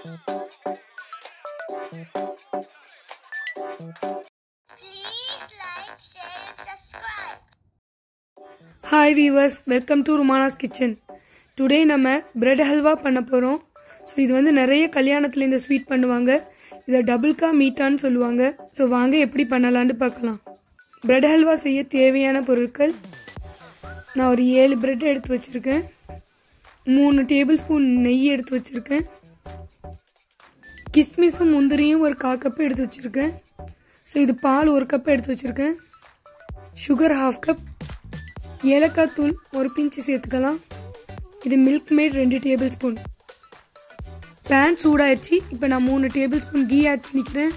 Please like, share, and subscribe. Hi viewers welcome to Rumana's kitchen today நம்ம bread halwa பண்ண போகிறோம் so இது வந்து நிறைய கல்யாணத்தில் இந்த ஸ்வீட் பண்ணுவாங்க இதை டபுள்கா மீட்டான்னு சொல்லுவாங்க ஸோ வாங்க எப்படி பண்ணலான்னு பார்க்கலாம் பிரெட் ஹல்வா செய்ய தேவையான பொருட்கள் நான் ஒரு ஏழு பிரெட் எடுத்து வச்சுருக்கேன் மூணு டேபிள் ஸ்பூன் நெய் எடுத்து வச்சுருக்கேன் கிஸ்மிஸும் முந்திரியும் ஒரு கா கப் எடுத்து வச்சுருக்கேன் ஸோ இது பால் ஒரு கப் எடுத்து வச்சுருக்கேன் சுகர் ஹாஃப் கப் ஏலக்காய் தூள் ஒரு பிஞ்சு சேர்த்துக்கலாம் இது மில்க் மேட் ரெண்டு டேபிள் ஸ்பூன் பேன் சூடாயிருச்சு இப்போ நான் மூணு டேபிள் ஸ்பூன் கீ ஆட் பண்ணிக்கிறேன்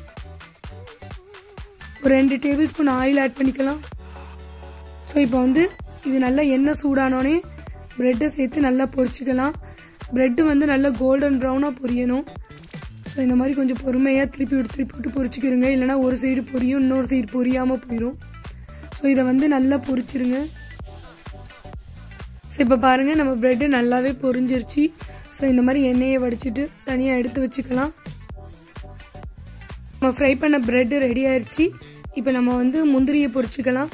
ஒரு ரெண்டு டேபிள் ஸ்பூன் ஆயில் ஆட் பண்ணிக்கலாம் ஸோ இப்போ வந்து இது நல்லா எண்ணெய் சூடானோடனே ப்ரெட்டை சேர்த்து நல்லா பொரிச்சுக்கலாம் ப்ரெட்டு வந்து நல்லா கோல்டன் ப்ரௌனாக பொரியணும் ஸோ இந்த மாதிரி கொஞ்சம் பொறுமையாக திருப்பி விட்டு திருப்பி விட்டு பொரிச்சுக்கிறங்க இல்லைனா ஒரு சைடு பொரியும் இன்னொரு சைடு பொரியாமல் போயிடும் ஸோ இதை வந்து நல்லா பொரிச்சிருங்க ஸோ இப்போ பாருங்கள் நம்ம ப்ரெட்டு நல்லாவே பொரிஞ்சிருச்சு ஸோ இந்த மாதிரி எண்ணெயை வடிச்சிட்டு தனியாக எடுத்து வச்சுக்கலாம் நம்ம ஃப்ரை பண்ண ப்ரெட்டு ரெடி ஆயிடுச்சு இப்போ நம்ம வந்து முந்திரியை பொரிச்சுக்கலாம்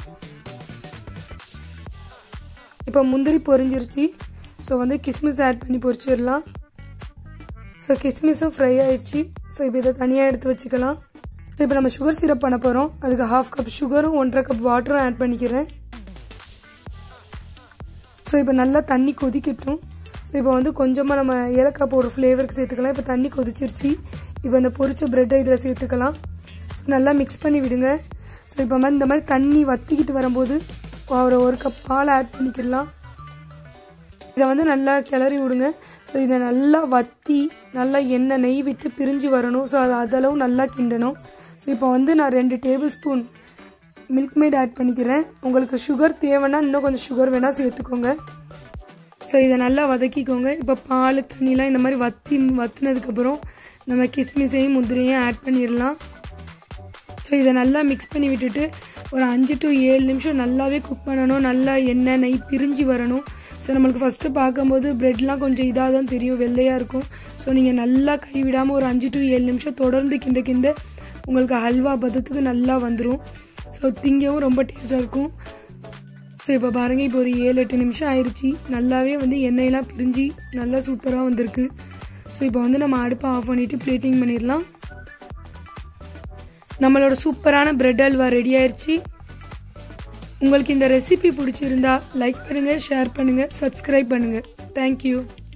இப்போ முந்திரி பொரிஞ்சிருச்சு ஸோ வந்து கிஸ்மிஸ் ஆட் பண்ணி பொரிச்சிடலாம் ஸோ கிஸ்மிஸும் ஃப்ரை ஆயிடுச்சு ஸோ இப்போ இதை தனியாக எடுத்து வச்சுக்கலாம் ஸோ இப்போ நம்ம சுகர் சிரப் பண்ண போகிறோம் அதுக்கு ஹாஃப் கப் சுகரும் ஒன்றரை கப் வாட்டரும் ஆட் பண்ணிக்கிறேன் ஸோ இப்போ நல்லா தண்ணி கொதிக்கட்டும் ஸோ இப்போ வந்து கொஞ்சமாக நம்ம ஏலக்காய் போடுற ஃப்ளேவருக்கு சேர்த்துக்கலாம் இப்போ தண்ணி கொதிச்சிருச்சு இப்போ இந்த பொரிச்ச ப்ரெட்டை இதில் சேர்த்துக்கலாம் ஸோ நல்லா மிக்ஸ் பண்ணி விடுங்க ஸோ இப்போ மாதிரி இந்த மாதிரி தண்ணி வத்திக்கிட்டு வரும்போது ஒரு ஒரு கப் பால் ஆட் பண்ணிக்கிடலாம் இதை வந்து நல்லா கிளறி விடுங்க ஸோ இதை நல்லா வத்தி நல்லா எண்ணெய் நெய் விட்டு பிரிஞ்சு வரணும் ஸோ அது அதளவு நல்லா கிண்டணும் ஸோ இப்போ வந்து நான் ரெண்டு tablespoon Milkmaid add பண்ணிக்கிறேன் உங்களுக்கு சுகர் தேவைன்னா இன்னும் கொஞ்சம் சுகர் வேணால் சேர்த்துக்கோங்க ஸோ இதை நல்லா வதக்கிக்கோங்க இப்போ பால் தண்ணிலாம் இந்த மாதிரி வத்தி வத்தினதுக்கப்புறம் நம்ம கிஸ்மிஸையும் முந்திரையும் ஆட் பண்ணிடலாம் ஸோ இதை நல்லா மிக்ஸ் பண்ணி விட்டுட்டு ஒரு அஞ்சு டு ஏழு நிமிஷம் நல்லாவே குக் பண்ணணும் நல்லா எண்ணெய் நெய் பிரிஞ்சு வரணும் ஸோ நம்மளுக்கு ஃபஸ்ட்டு பார்க்கும்போது ப்ரெட்லாம் கொஞ்சம் இதாக தான் தெரியும் வெள்ளையாக இருக்கும் ஸோ நீங்கள் நல்லா கைவிடாமல் ஒரு அஞ்சு டு ஏழு நிமிஷம் தொடர்ந்து கிண்ட கிண்ட உங்களுக்கு ஹல்வா பதத்துக்கு நல்லா வந்துடும் ஸோ திங்கவும் ரொம்ப டேஸ்ட்டாக இருக்கும் ஸோ இப்போ பாருங்கள் இப்போ ஒரு ஏழு எட்டு நிமிஷம் ஆயிடுச்சு நல்லாவே வந்து எண்ணெயெல்லாம் பிரிஞ்சு நல்லா சூப்பராக வந்திருக்கு ஸோ இப்போ வந்து நம்ம அடுப்பை ஆஃப் பண்ணிவிட்டு பிளேட்டிங் பண்ணிடலாம் நம்மளோட சூப்பரான பிரெட் அல்வா ரெடி ஆயிடுச்சு உங்களுக்கு இந்த ரெசிபி பிடிச்சிருந்தா லைக் பண்ணுங்கள் ஷேர் பண்ணுங்கள் சப்ஸ்கிரைப் பண்ணுங்கள் தேங்க்யூ